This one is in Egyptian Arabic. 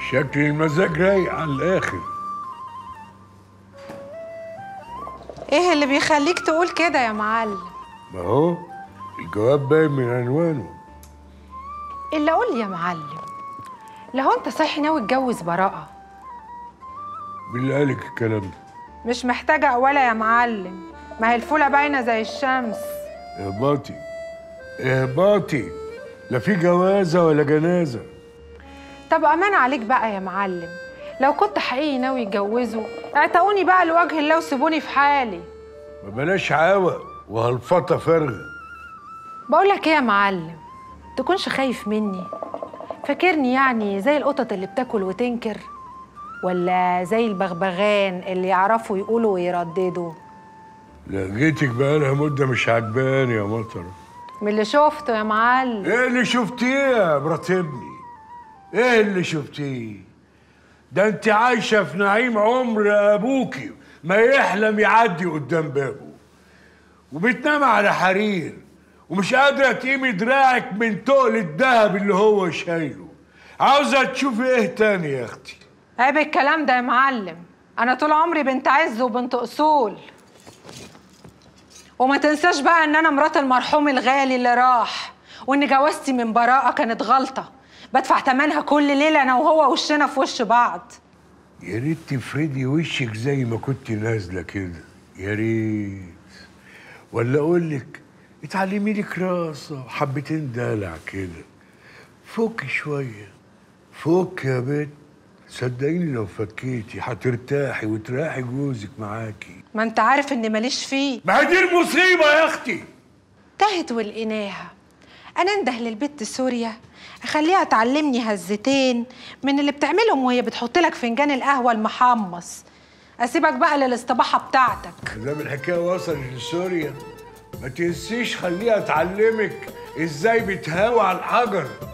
شكل المزاج رايق على الاخر ايه اللي بيخليك تقول كده يا معلم ما هو الجواب باين من عنوانه الا قول لي يا معلم لو انت صحي ناوي تتجوز براءه بالله قالك الكلام ده مش محتاجه اولا يا معلم ما هي الفوله باينه زي الشمس اهباطي اهباطي لا في جوازه ولا جنازه طب امان عليك بقى يا معلم لو كنت حقيقي ناوي تجوزه اعتقوني بقى لوجه الله وسيبوني في حالي ما بلاش عاوة وهلفطه فارغه بقول لك ايه يا معلم تكونش خايف مني فاكرني يعني زي القطط اللي بتاكل وتنكر ولا زي البغبغان اللي يعرفوا يقولوا ويرددوا لقيتك بقالها مده مش عجباني يا مطر من اللي شفته يا معلم ايه اللي شفتيه يا مرات ابني ايه اللي شفتيه ده انت عايشه في نعيم عمر ابوكي ما يحلم يعدي قدام بابه وبتنام على حرير ومش قادره تقيمي دراعك من تقل الذهب اللي هو شايله عاوزه تشوفي ايه تاني يا اختي عيب الكلام ده يا معلم انا طول عمري بنت عز وبنت اصول وما تنساش بقى ان انا مرات المرحوم الغالي اللي راح وان جوازتي من براءه كانت غلطه بدفع ثمنها كل ليله انا وهو وشنا في وش بعض يا ريت تفردي وشك زي ما كنت نازله كده يا ريت ولا اقول لك اتعلمي لك راسه حبتين دلع كده فك شويه فك يا بنت صدقيني لو فكيتي هترتاحي وتريحي جوزك معاكي ما انت عارف اني ماليش فيه ما هي دي المصيبه يا اختي تهت ولقيناها انا انده للبت سوريا اخليها تعلمني هزتين من اللي بتعملهم وهي بتحط لك فنجان القهوه المحمص اسيبك بقى للاستباحه بتاعتك ما دام الحكايه وصلت لسوريا ما تنسيش خليها تعلمك ازاي بتهاوى على الحجر